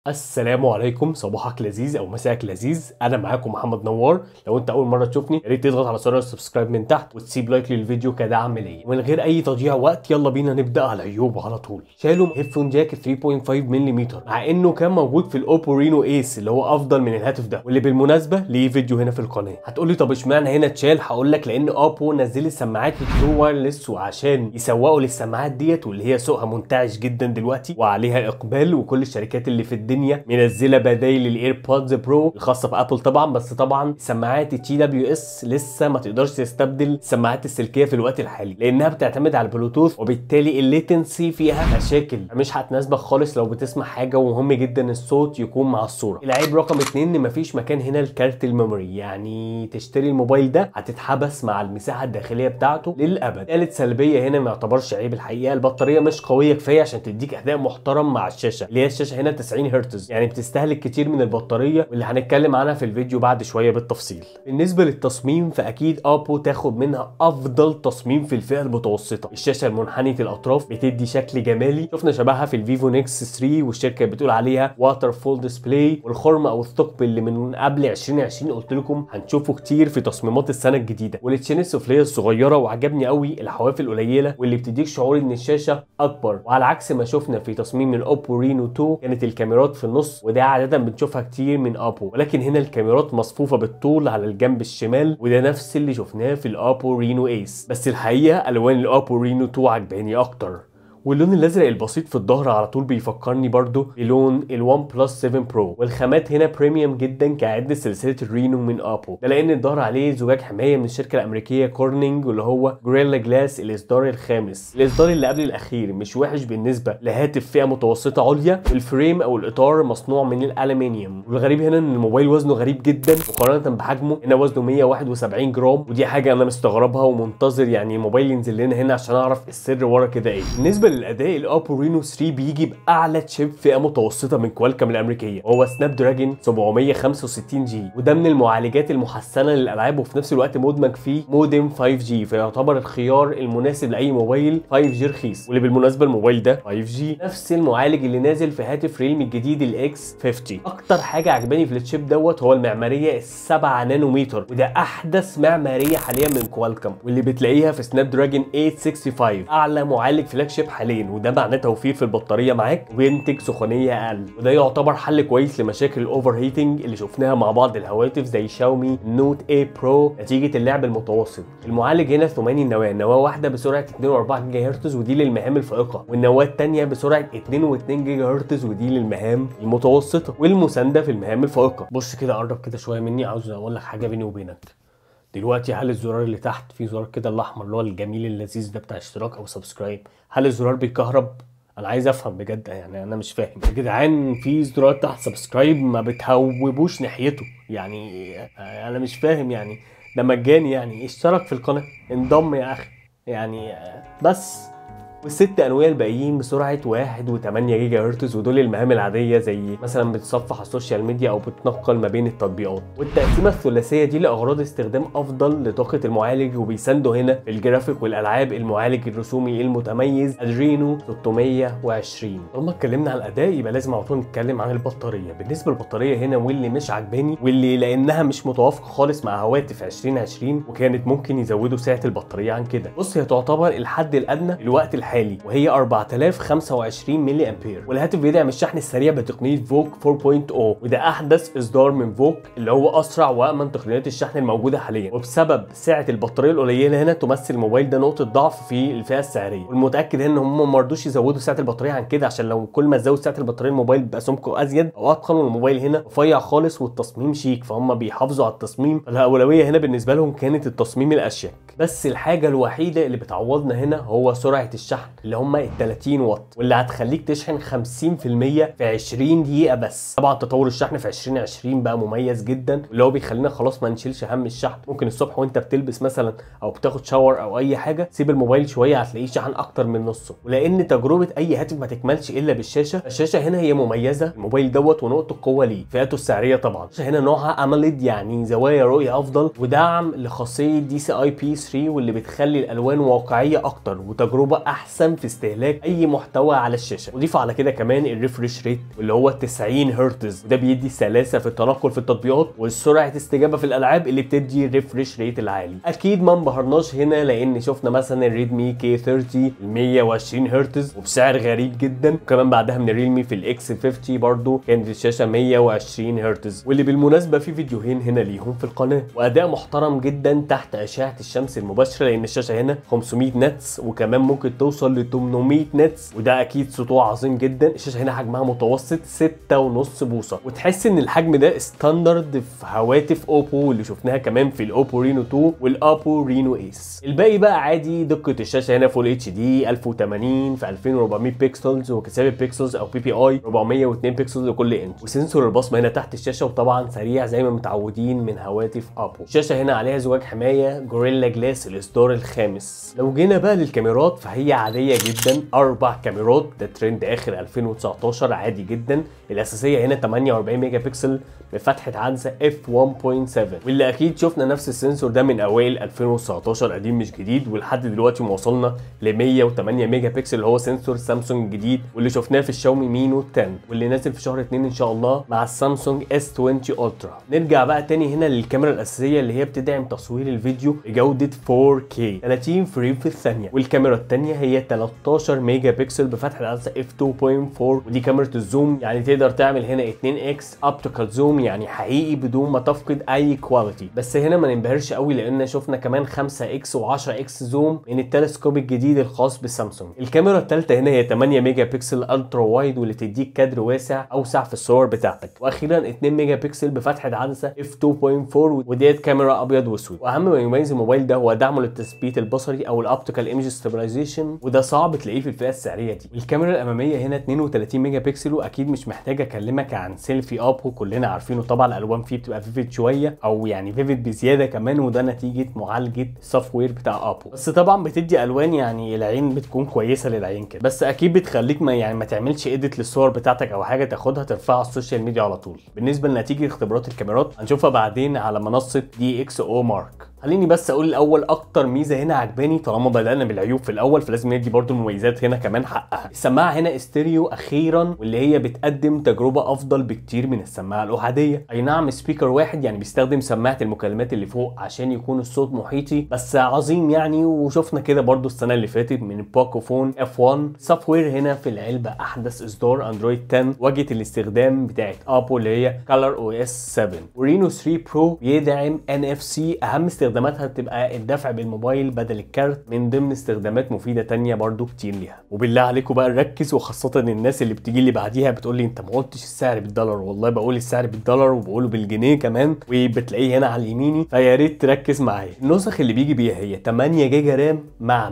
السلام عليكم صباحك لذيذ او مساءك لذيذ انا معاكم محمد نوار لو انت اول مره تشوفني يا ريت تضغط على زر السبسكرايب من تحت وتسيب لايك للفيديو كدعم ليا ومن غير اي تضييع وقت يلا بينا نبدا على عيوب على طول شالوا هيدفون جاك 3.5 ملم مع انه كان موجود في الاوبو رينو ايس اللي هو افضل من الهاتف ده واللي بالمناسبه ليه فيديو هنا في القناه هتقولي طب اشمعنى هنا اتشال هقول لك لان اوبو نزلت سماعات الترو وايرلس وعشان يسوقوا للسماعات ديت واللي هي سوقها منتعش جدا دلوقتي وعليها اقبال وكل الشركات اللي في الدنيا منزله بدايل للايربودز برو الخاصه بابل طبعا بس طبعا سماعات التي دبليو اس لسه ما تقدرش تستبدل السماعات السلكيه في الوقت الحالي لانها بتعتمد على البلوتوث وبالتالي الليتنسي فيها مشاكل مش هتناسبك خالص لو بتسمع حاجه ومهم جدا الصوت يكون مع الصوره العيب رقم اتنين ان مفيش مكان هنا لكارت الميموري يعني تشتري الموبايل ده هتتحبس مع المساحه الداخليه بتاعته للابد ثالث سلبيه هنا ما يعتبرش عيب الحقيقه البطاريه مش قويه كفايه عشان تديك اداء محترم مع الشاشه اللي هي الشاشه هنا 90 هرتز يعني بتستهلك كتير من البطاريه واللي هنتكلم عنها في الفيديو بعد شويه بالتفصيل بالنسبه للتصميم فاكيد ابو تاخد منها افضل تصميم في الفئه المتوسطه الشاشه المنحنيه الاطراف بتدي شكل جمالي شفنا شبهها في الفيفو نكس 3 والشركه بتقول عليها واتر فول ديسبلاي والخرم او الثقب اللي من قبل 2020 قلت لكم هنشوفه كتير في تصميمات السنه الجديده والتشين السفليه الصغيره وعجبني قوي الحواف القليله واللي بتديك شعور ان الشاشه اكبر وعلى عكس ما شفنا في تصميم الاوبو رينو 2 كانت الكاميرات في النص وده عاده بنشوفها كتير من ابو ولكن هنا الكاميرات مصفوفه بالطول على الجنب الشمال وده نفس اللي شفناه في الابو رينو ايس بس الحقيقه الوان الابو رينو 2 عجباني اكتر واللون الازرق البسيط في الظهر على طول بيفكرني برضو بلون الوان بلس 7 برو والخامات هنا بريميوم جدا كعد سلسله الرينو من ابو ده لان الظهر عليه زجاج حمايه من الشركه الامريكيه كورنينج واللي هو جريلا جلاس الاصدار الخامس الاصدار اللي قبل الاخير مش وحش بالنسبه لهاتف فئه متوسطه عليا الفريم او الاطار مصنوع من الالومنيوم والغريب هنا ان الموبايل وزنه غريب جدا مقارنه بحجمه هنا وزنه 171 جرام ودي حاجه انا مستغربها ومنتظر يعني الموبايل ينزل لنا هنا عشان اعرف السر ورا كده ايه بالنسبه للاداء الابو رينو 3 بيجي باعلى تشيب فئه متوسطه من كوالكم الامريكيه وهو سناب دراجون 765 جي وده من المعالجات المحسنه للالعاب وفي نفس الوقت مدمج فيه مودم 5 جي فيعتبر الخيار المناسب لاي موبايل 5 جي رخيص واللي بالمناسبه الموبايل ده 5 جي نفس المعالج اللي نازل في هاتف ريلمي الجديد الاكس 50 اكتر حاجه عجباني في التشيب دوت هو المعماريه السبعة نانومتر وده احدث معماريه حاليا من كوالكم واللي بتلاقيها في سناب دراجون 865 اعلى معالج فلاج شيب حاليا وده معناه توفير في البطاريه معاك وينتج سخونيه اقل وده يعتبر حل كويس لمشاكل الاوفر هيتنج اللي شفناها مع بعض الهواتف زي شاومي نوت اي برو نتيجه اللعب المتوسط المعالج هنا ثماني النواه نواه واحده بسرعه 2.4 جيجا هرتز ودي للمهام الفائقه والنواه الثانيه بسرعه 2.2 جيجا هرتز ودي للمهام المتوسطه والمسانده في المهام الفائقه بص كده قرب كده شويه مني عاوز اقول لك حاجه بيني وبينك دلوقتي هل الزرار اللي تحت في زرار كده الاحمر اللي هو الجميل اللذيذ ده بتاع اشتراك او سبسكرايب هل الزرار بيكهرب انا عايز افهم بجد يعني انا مش فاهم يا جدعان في زرار تحت سبسكرايب ما بتهوبوش ناحيته يعني انا مش فاهم يعني ده مجاني يعني اشترك في القناه انضم يا اخي يعني بس والست انويه الباقيين بسرعه 1.8 جيجا هرتز ودول المهام العاديه زي مثلا بتصفح على السوشيال ميديا او بتنقل ما بين التطبيقات والتقسيمه الثلاثيه دي لاغراض استخدام افضل لطاقه المعالج وبيساندوا هنا في الجرافيك والالعاب المعالج الرسومي المتميز ادرينو 620 طالما اتكلمنا عن الاداء يبقى لازم على طول نتكلم عن البطاريه بالنسبه للبطاريه هنا واللي مش عجباني واللي لانها مش متوافقه خالص مع هواتف 2020 وكانت ممكن يزودوا سعه البطاريه عن كده بص هي تعتبر الحد الادنى الوقت الحالي الحالي وهي 4025 ملي امبير والهاتف بيدعم الشحن السريع بتقنيه فوك 4.0 وده احدث اصدار من فوك اللي هو اسرع وامن تقنيات الشحن الموجوده حاليا وبسبب سعه البطاريه القليله هنا تمثل الموبايل ده نقطه ضعف في الفئه السعريه والمتاكد ان هم ما رضوش يزودوا سعه البطاريه عن كده عشان لو كل ما تزود سعه البطاريه الموبايل بيبقى سمكه ازيد او اتقن والموبايل هنا رفيع خالص والتصميم شيك فهم بيحافظوا على التصميم الاولويه هنا بالنسبه لهم كانت التصميم الاشيك بس الحاجه الوحيده اللي بتعوضنا هنا هو سرعه الشحن اللي هم ال 30 واط واللي هتخليك تشحن 50% في 20 دقيقه بس طبعا تطور الشحن في 2020 بقى مميز جدا اللي هو بيخلينا خلاص ما نشيلش هم الشحن ممكن الصبح وانت بتلبس مثلا او بتاخد شاور او اي حاجه سيب الموبايل شويه هتلاقيه شحن اكتر من نصه ولان تجربه اي هاتف ما تكملش الا بالشاشه الشاشه هنا هي مميزه الموبايل دوت ونقطه القوه ليه فئته السعريه طبعا الشاشه هنا نوعها اموليد يعني زوايا رؤيه افضل ودعم لخاصيه دي سي اي بي 3 واللي بتخلي الالوان واقعيه اكتر وتجربه احسن احسن في استهلاك اي محتوى على الشاشه وضيف على كده كمان الريفرش ريت اللي هو 90 هرتز وده بيدي سلاسه في التنقل في التطبيقات وسرعه استجابه في الالعاب اللي بتدي الريفرش ريت العالي اكيد ما انبهرناش هنا لان شفنا مثلا الريدمي كي 30 ال 120 هرتز وبسعر غريب جدا وكمان بعدها من الريلمي في الاكس 50 برضو كانت الشاشه 120 هرتز واللي بالمناسبه في فيديوهين هنا ليهم في القناه واداء محترم جدا تحت اشعه الشمس المباشره لان الشاشه هنا 500 نتس وكمان ممكن توصل ل 800 نتس وده اكيد سطوع عظيم جدا الشاشه هنا حجمها متوسط 6.5 بوصه وتحس ان الحجم ده ستاندرد في هواتف اوبو اللي شفناها كمان في الاوبو رينو 2 والابو رينو ايس الباقي بقى عادي دقه الشاشه هنا فول اتش دي 1080 في 2400 بكسلز وكثافه بيكسلز او بي بي اي 402 بكسلز لكل انش وسنسور البصمه هنا تحت الشاشه وطبعا سريع زي ما متعودين من هواتف ابو الشاشه هنا عليها زجاج حمايه جوريلا جلاس الاصدار الخامس لو جينا بقى للكاميرات فهي عاديه جدا اربع كاميرات ده ترند اخر 2019 عادي جدا الاساسيه هنا 48 ميجا بكسل بفتحه عدسه اف 1.7 واللي اكيد شفنا نفس السنسور ده من اوائل 2019 قديم مش جديد ولحد دلوقتي وصلنا ل 108 ميجا بكسل اللي هو سنسور سامسونج الجديد واللي شفناه في الشاومي مينو 10 واللي نازل في شهر 2 ان شاء الله مع السامسونج اس 20 الترا نرجع بقى تاني هنا للكاميرا الاساسيه اللي هي بتدعم تصوير الفيديو بجوده 4K 30 فريم في الثانيه والكاميرا الثانيه هي 13 ميجا بكسل بفتحه عدسه اف 2.4 ودي كاميرا الزوم يعني تقدر تعمل هنا 2x اوبتيكال زوم يعني حقيقي بدون ما تفقد اي كواليتي بس هنا ما ننبهرش قوي لان شفنا كمان 5x و10x زوم من التلسكوب الجديد الخاص بسامسونج الكاميرا الثالثه هنا هي 8 ميجا بكسل الترا وايد واللي تديك كادر واسع اوسع في الصور بتاعتك واخيرا 2 ميجا بكسل بفتحه عدسه اف 2.4 وديت كاميرا ابيض واسود واهم ما يميز الموبايل ده هو دعمه للتثبيت البصري او الاوبتيكال ايمج ستابلايزيشن وده صعب تلاقيه في الفئه السعريه دي الكاميرا الاماميه هنا 32 ميجا بكسل واكيد مش محتاج اكلمك عن سيلفي ابو كلنا عارفينه طبعا الالوان فيه بتبقى فيفيد شويه او يعني فيفيد بزياده كمان وده نتيجه معالجه السوفت وير بتاع ابو بس طبعا بتدي الوان يعني العين بتكون كويسه للعين كده بس اكيد بتخليك ما يعني ما تعملش ايديت للصور بتاعتك او حاجه تاخدها ترفعها على السوشيال ميديا على طول بالنسبه لنتيجه اختبارات الكاميرات هنشوفها بعدين على منصه دي اكس او مارك خليني بس اقول الاول اكتر ميزه هنا عجباني طالما بدانا بالعيوب في الاول فلازم ندي برضو المميزات هنا كمان حقها السماعه هنا استيريو اخيرا واللي هي بتقدم تجربه افضل بكتير من السماعه الاحاديه اي نعم سبيكر واحد يعني بيستخدم سماعه المكالمات اللي فوق عشان يكون الصوت محيطي بس عظيم يعني وشفنا كده برضو السنه اللي فاتت من باكو فون اف 1 سوفت وير هنا في العلبه احدث اصدار اندرويد 10 واجهه الاستخدام بتاعت ابو اللي هي كالر او اس 7 ورينو 3 برو بيدعم ان اف سي اهم استخداماتها بتبقى الدفع بالموبايل بدل الكارت من ضمن استخدامات مفيده تانية برضو كتير ليها وبالله عليكم بقى نركز وخاصه الناس اللي بتيجي لي بعديها بتقول لي انت ما قلتش السعر بالدولار والله بقول السعر بالدولار وبقوله بالجنيه كمان وبتلاقيه هنا على اليميني فيا ريت تركز معايا النسخ اللي بيجي بيها هي 8 جيجا رام مع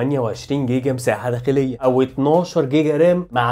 128 جيجا مساحه داخليه او 12 جيجا رام مع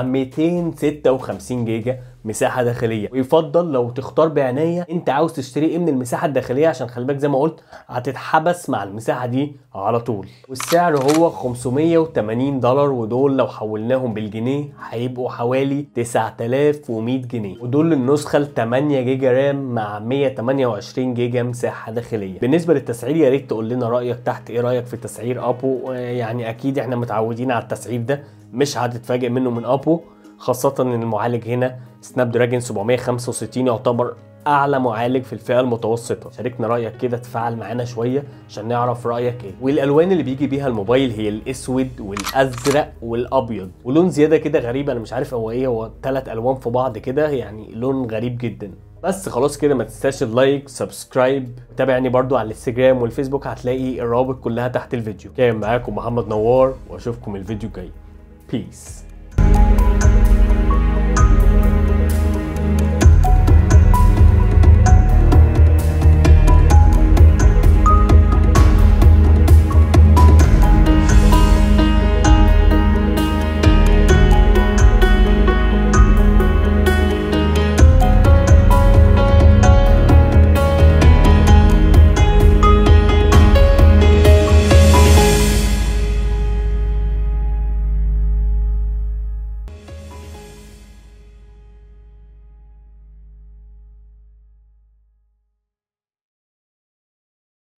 256 جيجا مساحه داخليه ويفضل لو تختار بعنايه انت عاوز تشتري ايه من المساحه الداخليه عشان خلي بالك زي ما قلت هتتحبس مع المساحه دي على طول والسعر هو 580 دولار ودول لو حولناهم بالجنيه هيبقوا حوالي 9100 جنيه ودول النسخه ال 8 جيجا رام مع 128 جيجا مساحه داخليه بالنسبه للتسعير يا ريت تقول لنا رايك تحت ايه رايك في تسعير ابو يعني اكيد احنا متعودين على التسعير ده مش هتتفاجئ منه من ابو خاصة ان المعالج هنا سناب دراجون 765 يعتبر اعلى معالج في الفئه المتوسطه شاركنا رايك كده تفاعل معانا شويه عشان نعرف رايك ايه والالوان اللي بيجي بيها الموبايل هي الاسود والازرق والابيض ولون زياده كده غريب انا مش عارف هو ايه هو ثلاث الوان في بعض كده يعني لون غريب جدا بس خلاص كده ما تنساش اللايك سبسكرايب وتابعني برضو على الانستجرام والفيسبوك هتلاقي الروابط كلها تحت الفيديو كان معاكم محمد نوار واشوفكم الفيديو الجاي بيس